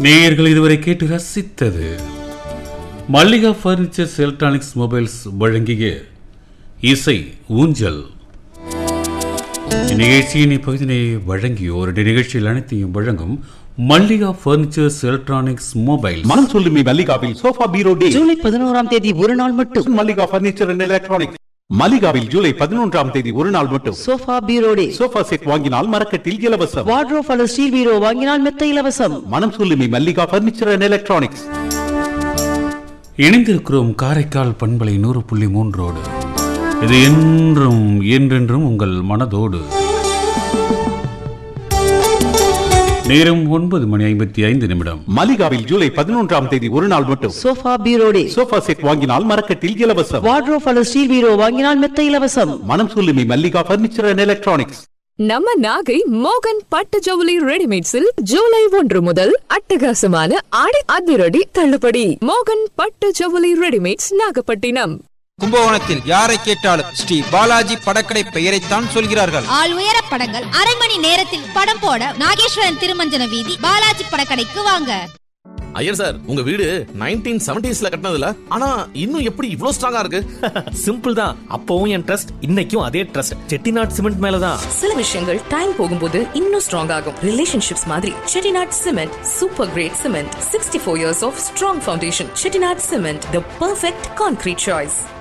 நேயர்கள் இதுவரை கேட்டு ரசித்தது மல்லிகா ஃபர்னிச்சர்ஸ் எலக்ட்ரானிக்ஸ் மொபைல்ஸ் வழங்கிய இசை ஊஞ்சல் இந்நிகழ்ச்சியின் இப்பகுதியினை வழங்கியோர் இந்த நிகழ்ச்சியில் அனைத்தையும் வழங்கும் மல்லிகா ஃபர்னிச்சர்ஸ் எலக்ட்ரானிக்ஸ் மொபைல்ஸ் மனம் சொல்லுமே மல்லிகாவில் சோஃபா பீரோ டே ஜூலை பதினோராம் தேதி ஒரு நாள் மட்டும் மல்லிகா பர்னிச்சர் அண்ட் எலக்ட்ரானிக்ஸ் மல்லிகாவில் ஜூலை பதினொன்றாம் தேதி ஒரு நாள் மட்டும் sofa bureau day sofa set வாங்கினால் மரக்கட்டில் இலவசம் வார்ட்ரோப் அல்லது ஸ்டீல் பீரோ வாங்கினால் மெத்த இலவசம் மனம் சொல்லுமே மல்லிகா பர்னிச்சர் அண்ட் எலக்ட்ரானிக்ஸ் இணைந்திருக்கிறோம் காரைக்கால் பண்பலை நூறு புள்ளி மூன்றோடு இது என்றும் என்றென்றும் உங்கள் மனதோடு நேரம் ஒன்பது மணி ஐம்பத்தி ஐந்து நிமிடம் மல்லிகாவில் ஜூலை பதினொன்றாம் தேதி ஒரு நாள் மட்டும் sofa bureau day sofa set வாங்கினால் மரக்கட்டில் இலவசம் வார்ட்ரோப் அல்லது ஸ்டீல் பீரோ வாங்கினால் மெத்த இலவசம் மனம் சொல்லுமே மல்லிகா பர்னிச்சர் அண்ட் எலக்ட்ரானிக்ஸ் நம்ம நாகை மோகன் பட்டு ஜவுளி ரெடிமேட்ஸில் ஜூலை ஒன்று முதல் அட்டகாசமான ஆடி அதிரடி தள்ளுபடி மோகன் பட்டு ஜவுளி ரெடிமேட்ஸ் நாகப்பட்டினம் கும்பகோணத்தில் யாரை கேட்டாலும் ஸ்ரீ பாலாஜி படக்கடை பெயரைத்தான் சொல்கிறார்கள் ஆள் உயர படங்கள் அரை மணி நேரத்தில் படம் போட நாகேஸ்வரன் திருமஞ்சன வீதி பாலாஜி படக்கடைக்கு வாங்க ஐயர் சார் உங்க வீடு நைன்டீன் செவன்டிஸ்ல கட்டினதுல ஆனா இன்னும் எப்படி இவ்ளோ ஸ்ட்ராங்கா இருக்கு சிம்பிள் தான் அப்பவும் என் ட்ரஸ்ட் இன்னைக்கும் அதே ட்ரஸ்ட் செட்டிநாட் சிமெண்ட் மேலதான் சில விஷயங்கள் டைம் போகும்போது இன்னும் ஸ்ட்ராங் ஆகும் ரிலேஷன்ஷிப்ஸ் மாதிரி Chettinad cement super great cement sixty four years of strong foundation Chettinad cement the perfect concrete choice